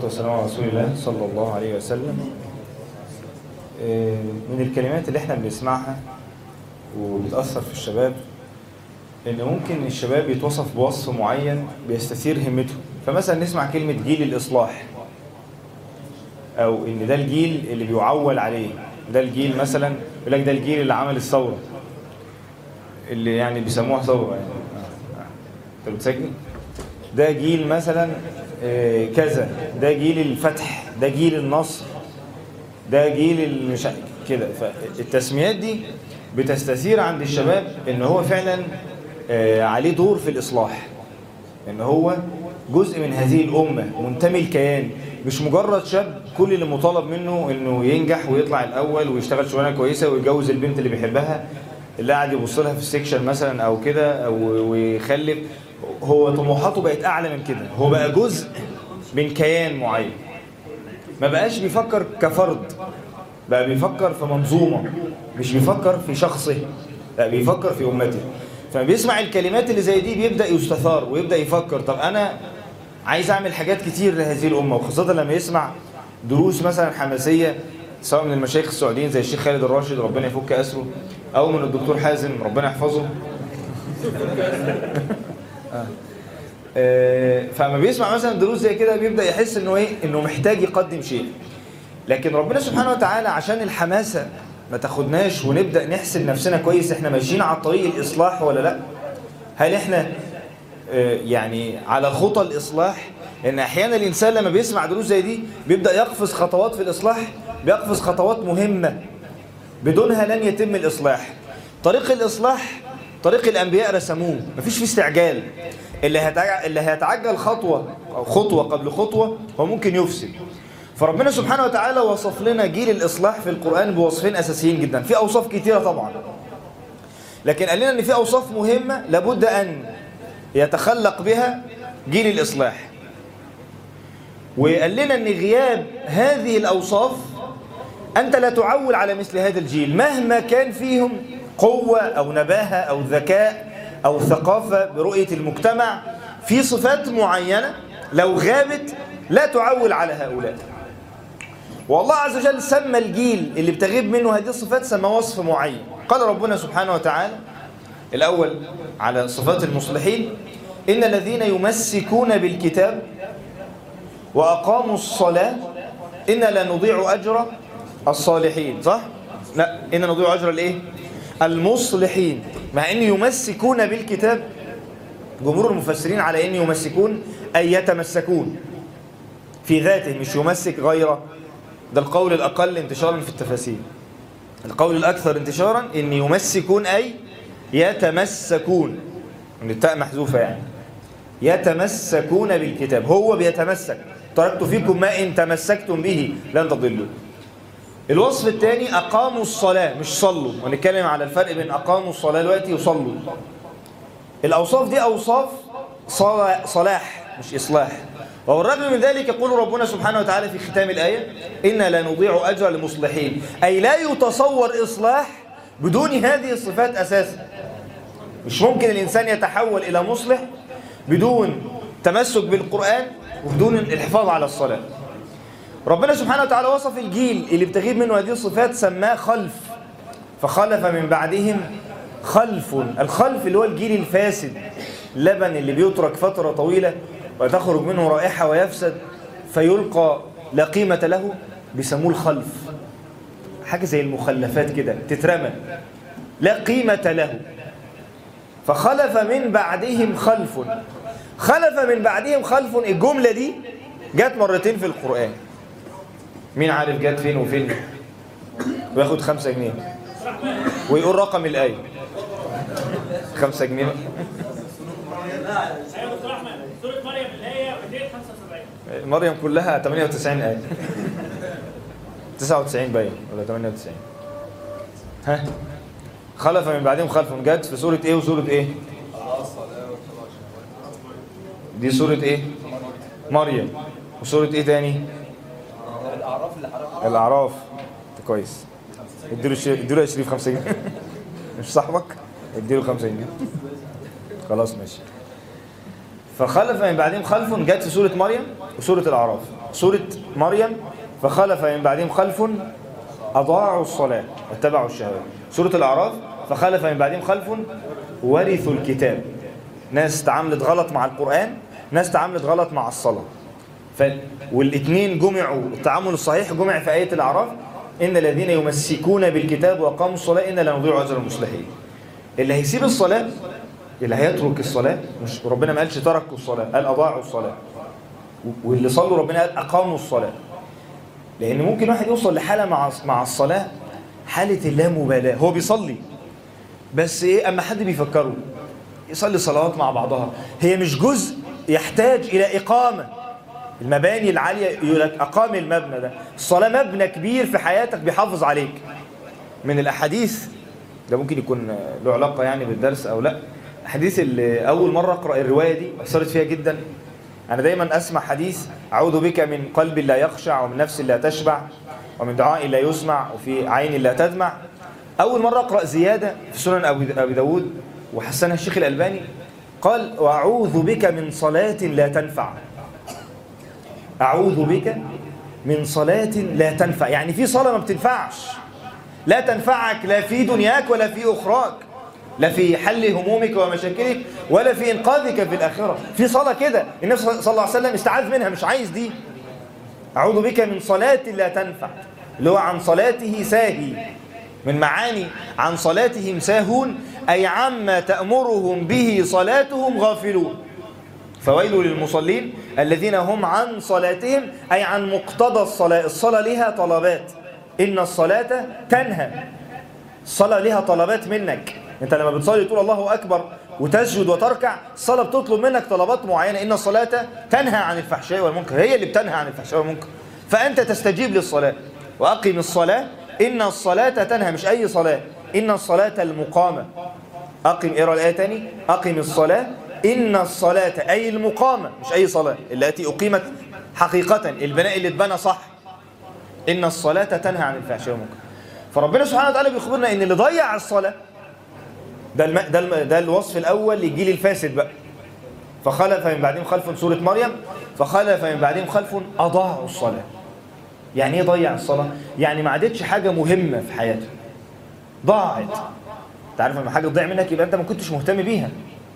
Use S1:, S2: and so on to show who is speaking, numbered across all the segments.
S1: والسلام على رسول الله صلى الله عليه وسلم من الكلمات اللي احنا بنسمعها وبتأثر في الشباب ان ممكن الشباب يتوصف بوصف معين بيستثير همته فمثلا نسمع كلمة جيل الإصلاح او ان ده الجيل اللي بيعول عليه ده الجيل مثلا يقول لك ده الجيل اللي عمل الثورة اللي يعني بيسموها ثورة يعني انت بتسجل ده جيل مثلا كذا ده جيل الفتح ده جيل النصر ده جيل المش... كده فالتسميات دي بتستثير عند الشباب ان هو فعلا عليه دور في الاصلاح ان هو جزء من هذه الامه منتمي الكيان مش مجرد شاب كل اللي مطالب منه انه ينجح ويطلع الاول ويشتغل شغلانه كويسه ويتجوز البنت اللي بيحبها اللي قاعد يبص لها في السكشن مثلا او كده او ويخلف هو طموحاته بقت اعلى من كده هو بقى جزء من كيان معين ما بقاش بيفكر كفرد بقى بيفكر في منظومه مش بيفكر في شخصه لا بيفكر في امته فلما بيسمع الكلمات اللي زي دي بيبدا يستثار ويبدا يفكر طب انا عايز اعمل حاجات كتير لهذه الامه وخاصه لما يسمع دروس مثلا حماسيه سواء من المشايخ السعوديين زي الشيخ خالد الراشد ربنا يفك اسره او من الدكتور حازم ربنا يحفظه فلما بيسمع مثلا دروس زي كده بيبدا يحس انه ايه انه محتاج يقدم شيء لكن ربنا سبحانه وتعالى عشان الحماسه ما تاخدناش ونبدا نحسب نفسنا كويس احنا ماشيين على طريق الاصلاح ولا لا هل احنا يعني على خطى الاصلاح ان احيانا الانسان لما بيسمع دروس زي دي بيبدا يقفز خطوات في الاصلاح بيقفز خطوات مهمه بدونها لن يتم الاصلاح طريق الاصلاح طريق الانبياء رسموه مفيش فيه استعجال اللي هيتعجل, اللي هيتعجل خطوه او خطوه قبل خطوه هو ممكن يفسد فربنا سبحانه وتعالى وصف لنا جيل الإصلاح في القرآن بوصفين أساسيين جدا في أوصاف كتيرة طبعا لكن قال لنا أن في أوصاف مهمة لابد أن يتخلق بها جيل الإصلاح وقال لنا أن غياب هذه الأوصاف أنت لا تعول على مثل هذا الجيل مهما كان فيهم قوة أو نباهة أو ذكاء أو ثقافة برؤية المجتمع في صفات معينة لو غابت لا تعول على هؤلاء والله عز وجل سمى الجيل اللي بتغيب منه هذه الصفات سمى وصف معين قال ربنا سبحانه وتعالى الأول على صفات المصلحين إن الذين يمسكون بالكتاب وأقاموا الصلاة إن لا نضيع أجر الصالحين صح؟ لا إن نضيع أجر الإيه؟ المصلحين مع أن يمسكون بالكتاب جمهور المفسرين على أن يمسكون أي يتمسكون في ذاته مش يمسك غيره ده القول الأقل انتشارا في التفاسير القول الأكثر انتشارا إن يمسكون أي يتمسكون من التاء محذوفة يعني يتمسكون بالكتاب هو بيتمسك تركت فيكم ما إن تمسكتم به لن تضلوا الوصف الثاني أقاموا الصلاة مش صلوا ونتكلم على الفرق بين أقاموا الصلاة دلوقتي وصلوا الأوصاف دي أوصاف صلاح مش إصلاح والرغم من ذلك يقول ربنا سبحانه وتعالى في ختام الآية إنا لا نضيع أجر المصلحين أي لا يتصور إصلاح بدون هذه الصفات أساسا مش ممكن الإنسان يتحول إلى مصلح بدون تمسك بالقرآن وبدون الحفاظ على الصلاة ربنا سبحانه وتعالى وصف الجيل اللي بتغيب منه هذه الصفات سماه خلف فخلف من بعدهم خلف الخلف اللي هو الجيل الفاسد لبن اللي بيترك فترة طويلة وتخرج منه رائحة ويفسد فيلقى لا قيمة له بيسموه الخلف حاجة زي المخلفات كده تترمى لا قيمة له فخلف من بعدهم خلف خلف من بعدهم خلف الجملة دي جت مرتين في القرآن مين عارف جت فين وفين وياخد خمسة جنيه ويقول رقم الآية خمسة جنيه مريم كلها 98 آية 99 باين ولا 98 ها خلف من بعدهم خلف جت في سورة ايه وسورة ايه دي سورة ايه مريم وسورة ايه تاني الاعراف كويس اديله اديله يا شريف 5 جنيه مش صاحبك اديله 5 جنيه خلاص ماشي فخلف من بعدهم خلف جت في سورة مريم وسورة الأعراف سورة مريم فخلف من بعدهم خلف أضاعوا الصلاة واتبعوا الشهوات سورة الأعراف فخلف من بعدهم خلف ورثوا الكتاب ناس تعاملت غلط مع القرآن ناس تعاملت غلط مع الصلاة ف... والاثنين جمعوا التعامل الصحيح جمع في آية الأعراف إن الذين يمسكون بالكتاب وأقاموا الصلاة إن لا نضيع أجر المصلحين اللي هيسيب الصلاة اللي هيترك الصلاة مش ربنا ما قالش تركوا الصلاة قال أضاعوا الصلاة واللي صلوا ربنا قال أقاموا الصلاة لأن ممكن واحد يوصل لحالة مع مع الصلاة حالة اللامبالاة هو بيصلي بس إيه أما حد بيفكره يصلي صلوات مع بعضها هي مش جزء يحتاج إلى إقامة المباني العالية يقول لك أقام المبنى ده الصلاة مبنى كبير في حياتك بيحافظ عليك من الأحاديث ده ممكن يكون له علاقة يعني بالدرس أو لا الحديث اللي أول مرة أقرأ الرواية دي أثرت فيها جدا أنا دايما أسمع حديث أعوذ بك من قلب لا يخشع ومن نفس لا تشبع ومن دعاء لا يسمع وفي عين لا تدمع أول مرة أقرأ زيادة في سنن أبي داود وحسنها الشيخ الألباني قال وأعوذ بك من صلاة لا تنفع أعوذ بك من صلاة لا تنفع يعني في صلاة ما بتنفعش لا تنفعك لا في دنياك ولا في أخراك لا في حل همومك ومشاكلك ولا في إنقاذك في الآخرة في صلاة كده النبي صلى الله عليه وسلم استعاذ منها مش عايز دي أعوذ بك من صلاة لا تنفع اللي هو عن صلاته ساهي من معاني عن صلاتهم ساهون أي عما تأمرهم به صلاتهم غافلون فويل للمصلين الذين هم عن صلاتهم أي عن مقتضى الصلاة الصلاة لها طلبات إن الصلاة تنهى الصلاة لها طلبات منك انت لما بتصلي تقول الله أكبر وتسجد وتركع الصلاة بتطلب منك طلبات معينة إن الصلاة تنهى عن الفحشاء والمنكر هي اللي بتنهى عن الفحشاء والمنكر فأنت تستجيب للصلاة وأقم الصلاة إن الصلاة تنهى مش أي صلاة إن الصلاة المقامة أقم إقرأ الآية تاني أقم الصلاة إن الصلاة أي المقامة مش أي صلاة التي أقيمت حقيقة البناء اللي اتبنى صح إن الصلاة تنهى عن الفحشاء والمنكر فربنا سبحانه وتعالى بيخبرنا إن اللي ضيع الصلاة ده الم... ده, الم... ده الوصف الأول للجيل الفاسد بقى فخلف من بعدهم خلف سورة مريم فخلف من بعدهم خلف أضاعوا الصلاة يعني ايه ضيع الصلاة؟ يعني ما عادتش حاجة مهمة في حياته ضاعت انت عارف لما حاجة تضيع منك يبقى انت ما كنتش مهتم بيها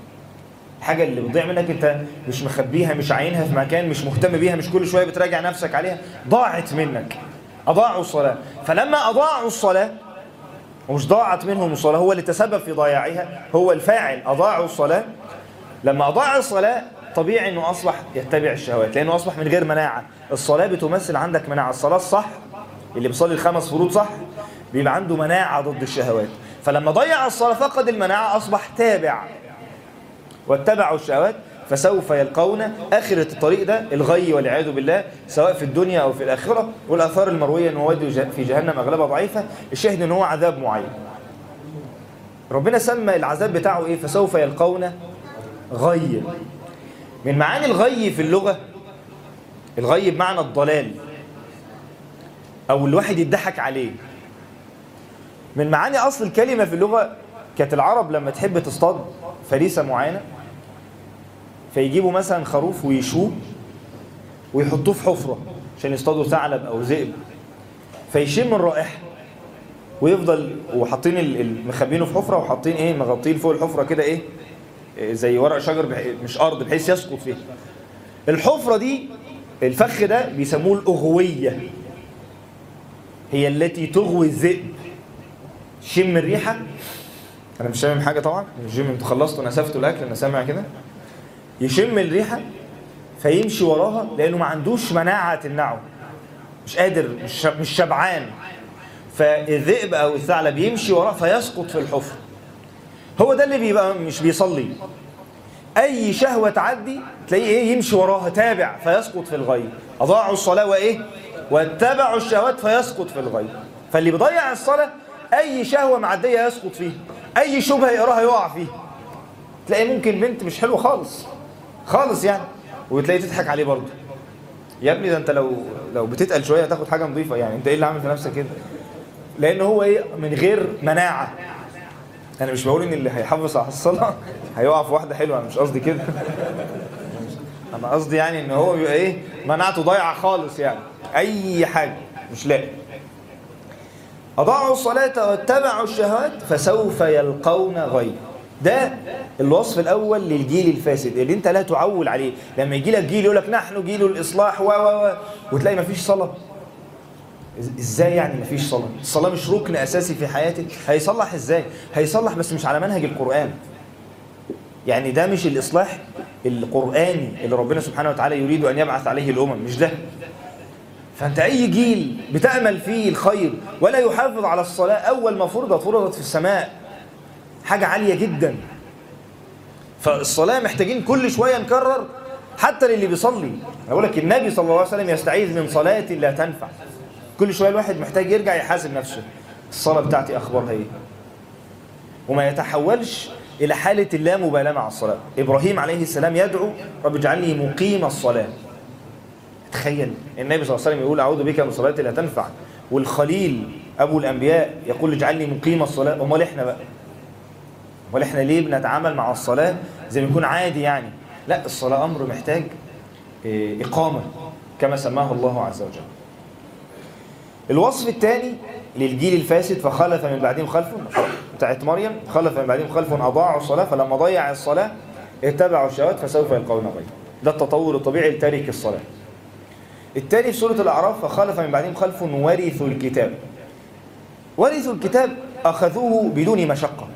S1: الحاجة اللي بتضيع منك انت مش مخبيها مش عاينها في مكان مش مهتم بيها مش كل شوية بتراجع نفسك عليها ضاعت منك أضاعوا الصلاة فلما أضاعوا الصلاة ومش ضاعت منهم الصلاة هو اللي تسبب في ضياعها هو الفاعل أضاعوا الصلاة لما أضاع الصلاة طبيعي أنه أصبح يتبع الشهوات لأنه أصبح من غير مناعة الصلاة بتمثل عندك مناعة الصلاة الصح اللي بيصلي الخمس فروض صح بيبقى عنده مناعة ضد الشهوات فلما ضيع الصلاة فقد المناعة أصبح تابع واتبعوا الشهوات فسوف يلقون آخرة الطريق ده الغي والعياذ بالله سواء في الدنيا أو في الآخرة والآثار المروية أنه وادي في جهنم أغلبها ضعيفة الشاهد أنه هو عذاب معين ربنا سمى العذاب بتاعه إيه فسوف يلقون غي من معاني الغي في اللغة الغي بمعنى الضلال أو الواحد يضحك عليه من معاني أصل الكلمة في اللغة كانت العرب لما تحب تصطاد فريسة معينة فيجيبوا مثلا خروف ويشوه ويحطوه في حفرة عشان يصطادوا ثعلب أو ذئب فيشم الرائحة ويفضل وحاطين مخبينه في حفرة وحاطين ايه مغطين فوق الحفرة كده ايه زي ورق شجر مش أرض بحيث يسقط فيها الحفرة دي الفخ ده بيسموه الأغوية هي التي تغوي الذئب شم الريحة أنا مش شامم حاجة طبعا الجيم انتوا خلصتوا نسفتوا الأكل أنا سامع كده يشم الريحة فيمشي وراها لأنه ما عندوش مناعة تمنعه مش قادر مش مش شبعان فالذئب أو الثعلب يمشي وراه فيسقط في الحفر هو ده اللي بيبقى مش بيصلي أي شهوة تعدي تلاقيه إيه يمشي وراها تابع فيسقط في الغي أضاعوا الصلاة وإيه واتبعوا الشهوات فيسقط في الغي فاللي بيضيع الصلاة أي شهوة معدية يسقط فيها أي شبهة يقراها يقع فيها تلاقي ممكن بنت مش حلوة خالص خالص يعني وتلاقي تضحك عليه برضه يا ابني ده انت لو لو بتتقل شويه هتاخد حاجه نظيفه يعني انت ايه اللي عامل في نفسك كده لان هو ايه من غير مناعه انا مش بقول ان اللي هيحافظ على الصلاه هيقع في واحده حلوه انا مش قصدي كده انا قصدي يعني ان هو بيبقى ايه مناعته ضايعه خالص يعني اي حاجه مش لاقي اضاعوا الصلاه واتبعوا الشهوات فسوف يلقون غي ده الوصف الاول للجيل الفاسد اللي انت لا تعول عليه لما يجي لك جيل يقول لك نحن جيل الاصلاح و و وتلاقي مفيش صلاه ازاي يعني مفيش صلاه الصلاه مش ركن اساسي في حياتك هيصلح ازاي هيصلح بس مش على منهج القران يعني ده مش الإصلاح القرآني اللي ربنا سبحانه وتعالى يريد أن يبعث عليه الأمم مش ده فأنت أي جيل بتأمل فيه الخير ولا يحافظ على الصلاة أول ما فرضت فرضت في السماء حاجة عالية جدا فالصلاة محتاجين كل شوية نكرر حتى للي بيصلي أنا أقول لك النبي صلى الله عليه وسلم يستعيذ من صلاة لا تنفع كل شوية الواحد محتاج يرجع يحاسب نفسه الصلاة بتاعتي أخبارها إيه وما يتحولش إلى حالة اللامبالاة مع الصلاة إبراهيم عليه السلام يدعو رب اجعلني مقيم الصلاة تخيل النبي صلى الله عليه وسلم يقول أعوذ بك من صلاة لا تنفع والخليل أبو الأنبياء يقول اجعلني مقيم الصلاة أمال إحنا بقى أمال إحنا ليه بنتعامل مع الصلاة زي ما يكون عادي يعني لا الصلاة أمر محتاج إقامة كما سماه الله عز وجل الوصف الثاني للجيل الفاسد فخلف من بعدهم خلف بتاعت مريم خلف من بعدهم خلف أضاعوا الصلاة فلما ضيع الصلاة اتبعوا الشهوات فسوف يلقون غيا ده التطور الطبيعي لتارك الصلاة الثاني في سورة الأعراف فخلف من بعدهم خلف ورثوا الكتاب ورثوا الكتاب أخذوه بدون مشقة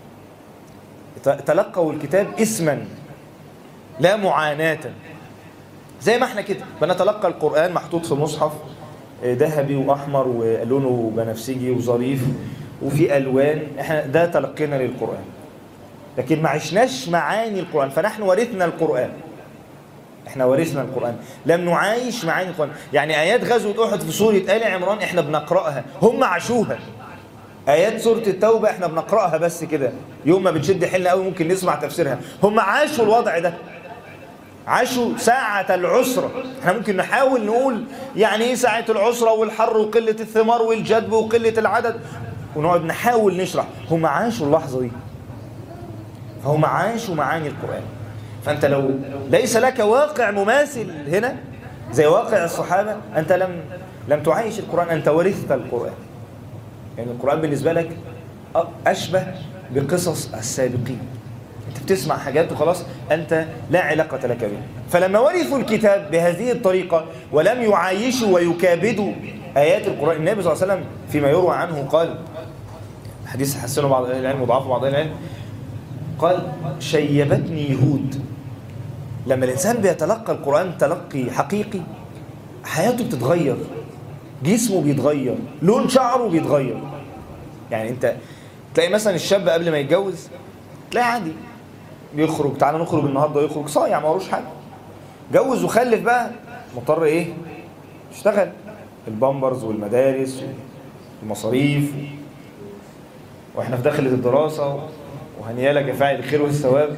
S1: تلقوا الكتاب اسما لا معاناة زي ما احنا كده بنتلقى القرآن محطوط في مصحف ذهبي واحمر ولونه بنفسجي وظريف وفي الوان احنا ده تلقينا للقران لكن ما عشناش معاني القران فنحن ورثنا القران احنا ورثنا القران لم نعايش معاني القران يعني ايات غزوه احد في سوره ال عمران احنا بنقراها هم عاشوها ايات سوره التوبه احنا بنقراها بس كده يوم ما بتشد حيلنا قوي ممكن نسمع تفسيرها هم عاشوا الوضع ده عاشوا ساعة العسرة احنا ممكن نحاول نقول يعني ايه ساعة العسرة والحر وقلة الثمار والجدب وقلة العدد ونقعد نحاول نشرح هم عاشوا اللحظة دي فهم عاشوا معاني القرآن فأنت لو ليس لك واقع مماثل هنا زي واقع الصحابة أنت لم لم تعايش القرآن أنت ورثت القرآن يعني القرآن بالنسبة لك أشبه بقصص السابقين انت بتسمع حاجات وخلاص انت لا علاقة لك بها فلما ورثوا الكتاب بهذه الطريقة ولم يعايشوا ويكابدوا آيات القرآن النبي صلى الله عليه وسلم فيما يروى عنه قال حديث حسنه بعض أهل العلم وضعفه بعض أهل العلم قال شيبتني يهود لما الإنسان بيتلقى القرآن تلقي حقيقي حياته بتتغير جسمه بيتغير لون شعره بيتغير يعني انت تلاقي مثلا الشاب قبل ما يتجوز تلاقي عادي بيخرج تعالى نخرج النهارده يخرج صايع ما وروش حاجه جوز وخلف بقى مضطر ايه يشتغل البامبرز والمدارس والمصاريف واحنا في داخل الدراسه وهنيالك يا فاعل الخير والثواب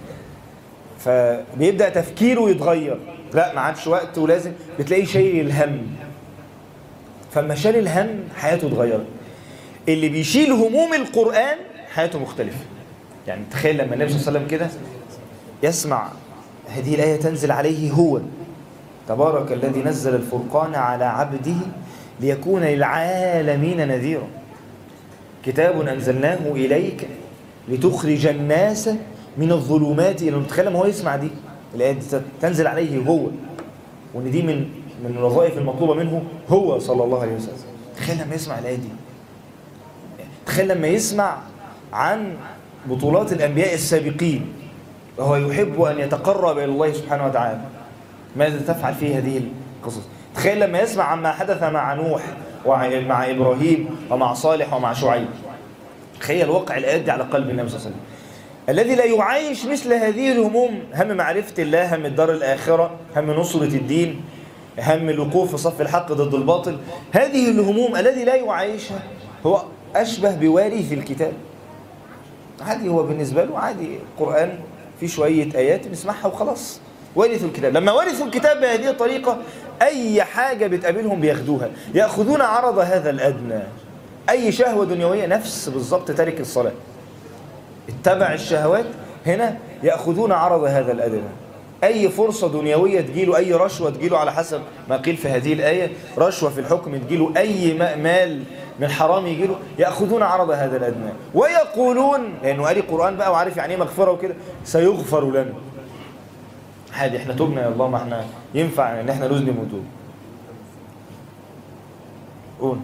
S1: فبيبدا تفكيره يتغير لا ما عادش وقت ولازم بتلاقيه شايل الهم فلما شال الهم حياته اتغيرت اللي بيشيل هموم القرآن حياته مختلفة يعني تخيل لما النبي صلى الله عليه وسلم كده يسمع هذه الآية تنزل عليه هو تبارك الذي نزل الفرقان على عبده ليكون للعالمين نذيرا كتاب أنزلناه إليك لتخرج الناس من الظلمات إلى تخيل لما هو يسمع دي الآية دي تنزل عليه هو وإن دي من من الوظائف المطلوبة منه هو صلى الله عليه وسلم تخيل لما يسمع الآية دي تخيل لما يسمع عن بطولات الأنبياء السابقين وهو يحب أن يتقرب إلى الله سبحانه وتعالى ماذا تفعل في هذه القصص تخيل لما يسمع عما حدث مع نوح ومع إبراهيم ومع صالح ومع شعيب تخيل وقع الآيات دي على قلب النبي صلى الله عليه وسلم الذي لا يعايش مثل هذه الهموم هم معرفة الله هم الدار الآخرة هم نصرة الدين هم الوقوف في صف الحق ضد الباطل هذه الهموم الذي لا يعايشها هو أشبه بوارث الكتاب عادي هو بالنسبة له عادي القرآن في شوية آيات بنسمعها وخلاص ورثوا الكتاب لما ورثوا الكتاب بهذه الطريقة أي حاجة بتقابلهم بياخدوها يأخذون عرض هذا الأدنى أي شهوة دنيوية نفس بالضبط تارك الصلاة اتبع الشهوات هنا يأخذون عرض هذا الأدنى أي فرصة دنيوية تجيله أي رشوة تجيله على حسب ما قيل في هذه الآية رشوة في الحكم تجيله أي مال من حرام يجيله يأخذون عرض هذا الأدنى ويقولون لأنه قال القرآن بقى وعارف يعني ايه مغفرة وكده سيغفر لنا عادي احنا تبنا يا الله ما احنا ينفع ان احنا نذنب وتوب قول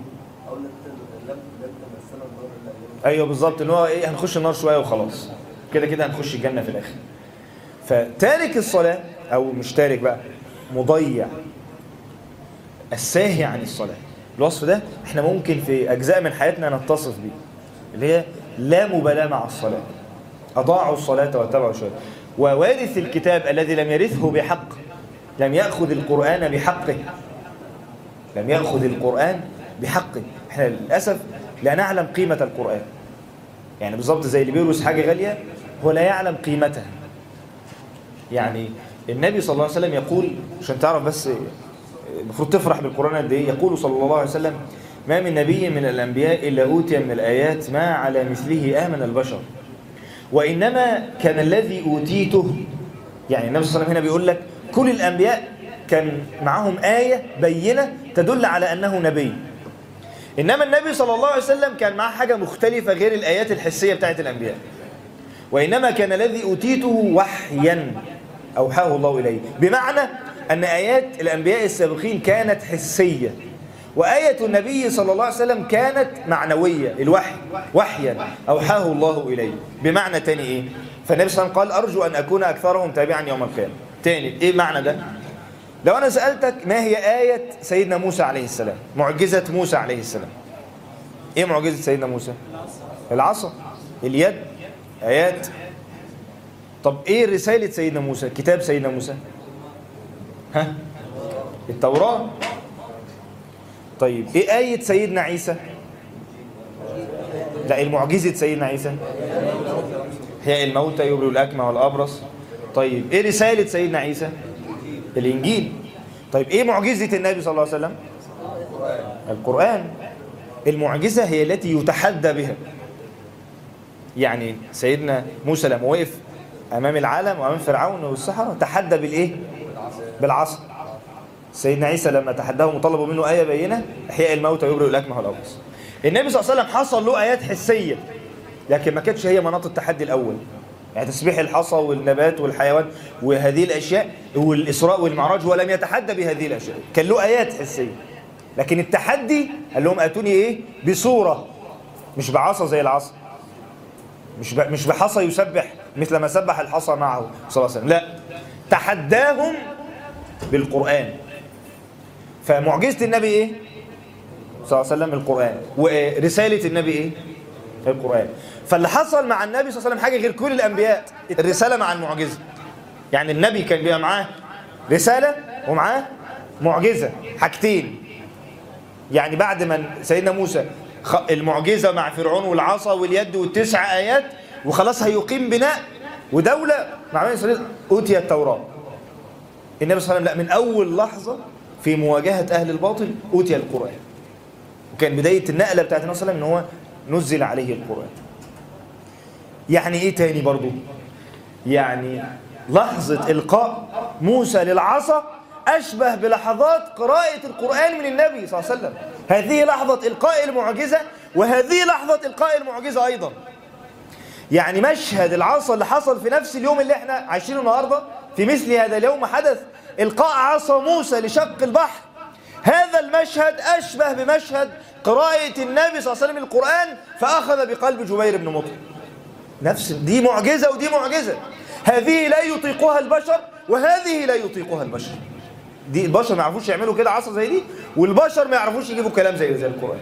S1: ايوه بالظبط ان هو ايه هنخش النار شويه وخلاص كده كده هنخش الجنه في الاخر فتارك الصلاه او مش تارك بقى مضيع الساهي عن الصلاه الوصف ده احنا ممكن في اجزاء من حياتنا نتصف بيه اللي هي لا مبالاه مع الصلاه اضاعوا الصلاه واتبعوا الشهوات ووارث الكتاب الذي لم يرثه بحق لم ياخذ القران بحقه لم ياخذ القران بحقه احنا للاسف لا نعلم قيمه القران يعني بالظبط زي اللي بيورث حاجه غاليه هو لا يعلم قيمتها يعني النبي صلى الله عليه وسلم يقول عشان تعرف بس المفروض تفرح بالقرآن قد ايه يقول صلى الله عليه وسلم ما من نبي من الأنبياء إلا أوتي من الآيات ما على مثله آمن البشر وإنما كان الذي أوتيته يعني النبي صلى الله عليه وسلم هنا بيقول لك كل الأنبياء كان معهم آية بينة تدل على أنه نبي إنما النبي صلى الله عليه وسلم كان معاه حاجة مختلفة غير الآيات الحسية بتاعت الأنبياء وإنما كان الذي أوتيته وحيا أوحاه الله إليه بمعنى أن آيات الأنبياء السابقين كانت حسية وآية النبي صلى الله عليه وسلم كانت معنوية الوحي وحيا أوحاه الله إليه بمعنى تاني إيه فالنبي صلى الله عليه وسلم قال أرجو أن أكون أكثرهم تابعا يوم القيامة تاني إيه معنى ده لو أنا سألتك ما هي آية سيدنا موسى عليه السلام معجزة موسى عليه السلام إيه معجزة سيدنا موسى العصا اليد آيات طب إيه رسالة سيدنا موسى كتاب سيدنا موسى ها التوراة طيب ايه آية سيدنا عيسى لا المعجزة سيدنا عيسى هي الموتى يبرئ الأكمى والأبرص طيب ايه رسالة سيدنا عيسى الإنجيل طيب ايه معجزة النبي صلى الله عليه وسلم القرآن المعجزة هي التي يتحدى بها يعني سيدنا موسى لما وقف أمام العالم وأمام فرعون والسحرة تحدى بالإيه بالعصا سيدنا عيسى لما تحداهم وطلبوا منه آية بينة إحياء الموتى ويبرئ الأكمه والأبرص النبي صلى الله عليه وسلم حصل له آيات حسية لكن ما كانتش هي مناط التحدي الأول يعني تسبيح الحصى والنبات والحيوان وهذه الأشياء والإسراء والمعراج ولم يتحدى بهذه الأشياء كان له آيات حسية لكن التحدي قال لهم آتوني إيه بصورة مش بعصا زي العصا مش ب... مش بحصى يسبح مثل ما سبح الحصى معه صلى الله عليه وسلم لا تحداهم بالقرآن فمعجزة النبي ايه صلى الله عليه وسلم القرآن ورسالة النبي ايه القرآن فاللي حصل مع النبي صلى الله عليه وسلم حاجة غير كل الأنبياء الرسالة مع المعجزة يعني النبي كان بيبقى معاه رسالة ومعاه معجزة حاجتين يعني بعد ما سيدنا موسى المعجزة مع فرعون والعصا واليد والتسع آيات وخلاص هيقيم بناء ودولة مع بني إسرائيل أوتي التوراة النبي صلى الله عليه وسلم لا من أول لحظة في مواجهة أهل الباطل أوتي القرآن وكان بداية النقلة بتاعت النبي صلى الله عليه وسلم إن هو نزل عليه القرآن يعني إيه تاني برضو يعني لحظة إلقاء موسى للعصا أشبه بلحظات قراءة القرآن من النبي صلى الله عليه وسلم هذه لحظة إلقاء المعجزة وهذه لحظة إلقاء المعجزة أيضا يعني مشهد العصا اللي حصل في نفس اليوم اللي احنا عايشينه النهارده في مثل هذا اليوم حدث إلقاء عصا موسى لشق البحر هذا المشهد أشبه بمشهد قراءة النبي صلى الله عليه وسلم القرآن فأخذ بقلب جبير بن مطعم نفس دي معجزة ودي معجزة هذه لا يطيقها البشر وهذه لا يطيقها البشر دي البشر ما يعرفوش يعملوا كده عصا زي دي والبشر ما يعرفوش يجيبوا كلام زي زي القرآن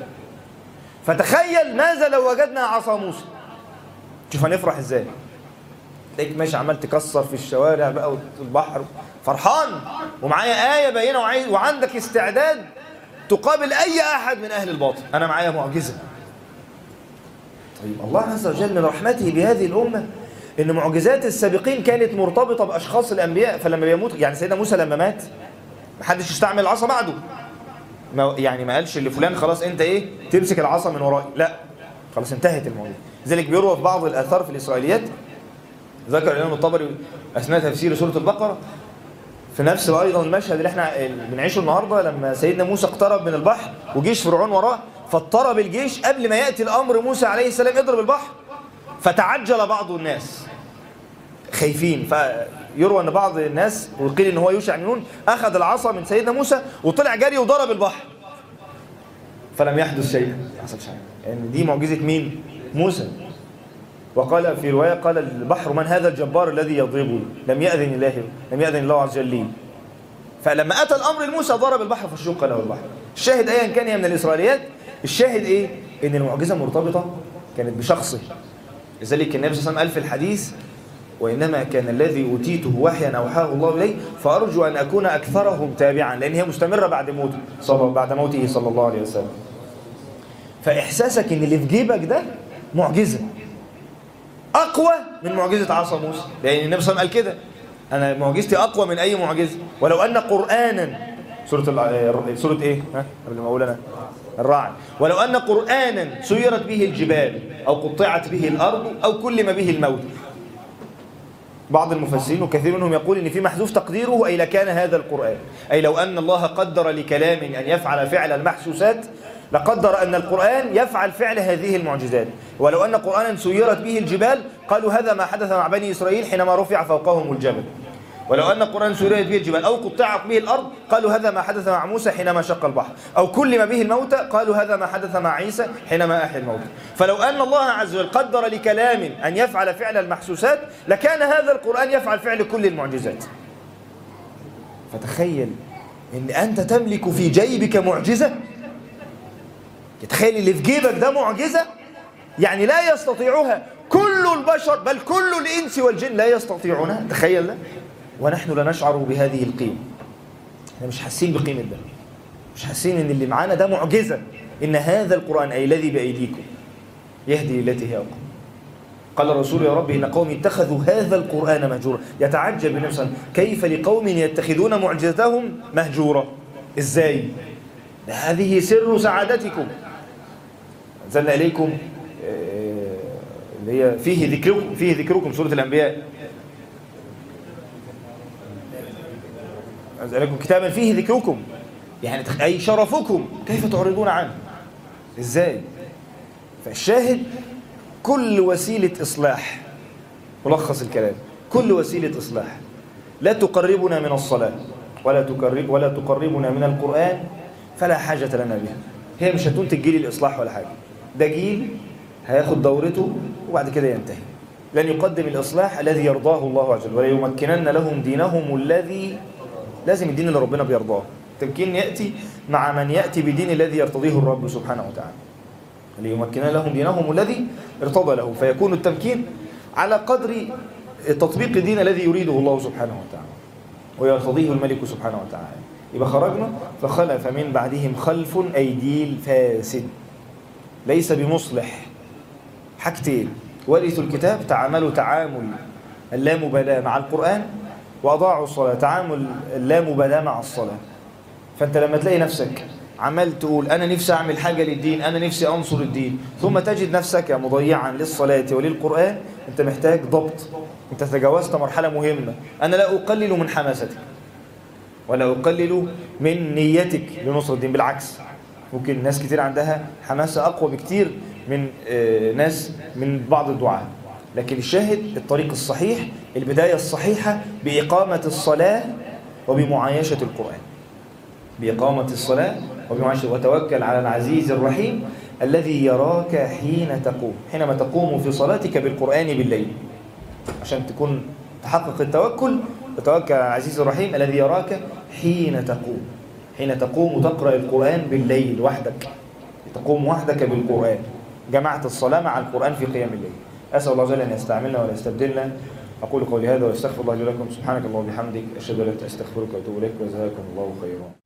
S1: فتخيل ماذا لو وجدنا عصا موسى شوف هنفرح ازاي تلاقيك ماشي عمال تكسر في الشوارع بقى والبحر فرحان ومعايا آية باينة وعايز وعندك استعداد تقابل أي أحد من أهل الباطل أنا معايا معجزة طيب الله عز وجل من رحمته بهذه الأمة إن معجزات السابقين كانت مرتبطة بأشخاص الأنبياء فلما بيموت يعني سيدنا موسى لما مات محدش يستعمل العصا بعده ما يعني ما قالش لفلان خلاص أنت إيه تمسك العصا من ورائي لا خلاص انتهت الموضوع لذلك بيروى في بعض الآثار في الإسرائيليات ذكر الإمام الطبري أثناء تفسير سورة البقرة في نفس ايضا المشهد اللي احنا بنعيشه النهارده لما سيدنا موسى اقترب من البحر وجيش فرعون وراه فاضطرب الجيش قبل ما ياتي الامر موسى عليه السلام يضرب البحر فتعجل بعض الناس خايفين فيروى ان بعض الناس وقيل ان هو يوشع بن نون اخذ العصا من سيدنا موسى وطلع جري وضرب البحر فلم يحدث شيء ما حصل شيء يعني دي معجزه مين موسى وقال في روايه قال البحر من هذا الجبار الذي يضربني لم ياذن الله لم ياذن الله عز وجل لي فلما اتى الامر لموسى ضرب البحر فشق له البحر الشاهد ايا كان هي من الاسرائيليات الشاهد ايه ان المعجزه مرتبطه كانت بشخصه لذلك النبي صلى الله عليه وسلم قال في الحديث وإنما كان الذي أوتيته وحيا أوحاه الله إليه فأرجو أن أكون أكثرهم تابعا لأن هي مستمرة بعد موته صلى بعد موته صلى الله عليه وسلم فإحساسك إن اللي في جيبك ده معجزة أقوى من معجزة عصا موسى لأن النبي صلى الله عليه وسلم قال كده أنا معجزتي أقوى من أي معجزة ولو أن قرآنا سورة الع... سورة إيه؟ ها؟ قبل ما أقول أنا الرعد ولو أن قرآنا سيرت به الجبال أو قطعت به الأرض أو كلم به الموت بعض المفسرين وكثير منهم يقول ان في محذوف تقديره اي لكان هذا القران اي لو ان الله قدر لكلام ان يفعل فعل المحسوسات لقدر ان القران يفعل فعل هذه المعجزات ولو ان قرانا سيرت به الجبال قالوا هذا ما حدث مع بني اسرائيل حينما رفع فوقهم الجبل ولو أن قرآن سيرت به الجبال أو قطعت به الأرض قالوا هذا ما حدث مع موسى حينما شق البحر أو كلم به الموتى قالوا هذا ما حدث مع عيسى حينما أحيا الموتى فلو أن الله عز وجل قدر لكلام أن يفعل فعل المحسوسات لكان هذا القرآن يفعل فعل كل المعجزات فتخيل أن أنت تملك في جيبك معجزة تخيل اللي في جيبك ده معجزة يعني لا يستطيعها كل البشر بل كل الإنس والجن لا يستطيعونها تخيل ده ونحن لا نشعر بهذه القيمة احنا مش حاسين بقيمة ده مش حاسين ان اللي معانا ده معجزة ان هذا القرآن اي الذي بأيديكم يهدي التي هي أقوم قال الرسول يا رب إن قوم اتخذوا هذا القرآن مهجورا يتعجب بنفسه كيف لقوم يتخذون معجزتهم مهجورة ازاي هذه سر سعادتكم أنزلنا إليكم اللي هي فيه ذكركم فيه ذكركم سورة الأنبياء أنزل لكم كتابا فيه ذكركم يعني أي شرفكم كيف تعرضون عنه إزاي فالشاهد كل وسيلة إصلاح ملخص الكلام كل وسيلة إصلاح لا تقربنا من الصلاة ولا تقرب ولا تقربنا من القرآن فلا حاجة لنا بها هي مش هتنتج جيل الإصلاح ولا حاجة ده جيل هياخد دورته وبعد كده ينتهي لن يقدم الإصلاح الذي يرضاه الله عز وجل ولا يمكنن لهم دينهم الذي لازم الدين اللي ربنا بيرضاه التمكين يأتي مع من يأتي بدين الذي يرتضيه الرب سبحانه وتعالى ليمكن لهم دينهم الذي ارتضى لهم فيكون التمكين على قدر تطبيق الدين الذي يريده الله سبحانه وتعالى ويرتضيه الملك سبحانه وتعالى يبقى خرجنا فخلف من بعدهم خلف أي جيل فاسد ليس بمصلح حاجتين ورثوا الكتاب تعاملوا تعامل اللامبالاة مع القرآن وأضاعوا الصلاة تعامل اللامبالاة مع الصلاة فأنت لما تلاقي نفسك عمال تقول أنا نفسي أعمل حاجة للدين أنا نفسي أنصر الدين ثم تجد نفسك مضيعا للصلاة وللقرآن أنت محتاج ضبط أنت تجاوزت مرحلة مهمة أنا لا أقلل من حماستك ولا أقلل من نيتك لنصر الدين بالعكس ممكن ناس كتير عندها حماسة أقوى بكتير من ناس من بعض الدعاء لكن الشاهد الطريق الصحيح البداية الصحيحة بإقامة الصلاة وبمعايشة القرآن بإقامة الصلاة وبمعايشة وتوكل على العزيز الرحيم الذي يراك حين تقوم حينما تقوم في صلاتك بالقرآن بالليل عشان تكون تحقق التوكل وتوكل على العزيز الرحيم الذي يراك حين تقوم حين تقوم وتقرأ القرآن بالليل وحدك تقوم وحدك بالقرآن جمعت الصلاة مع القرآن في قيام الليل أسأل الله جل أن يستعملنا ولا يستبدلنا أقول قولي هذا وأستغفر الله لي ولكم سبحانك اللهم وبحمدك أشهد أن لا إله إلا أنت أستغفرك وأتوب إليك وجزاكم الله خيرا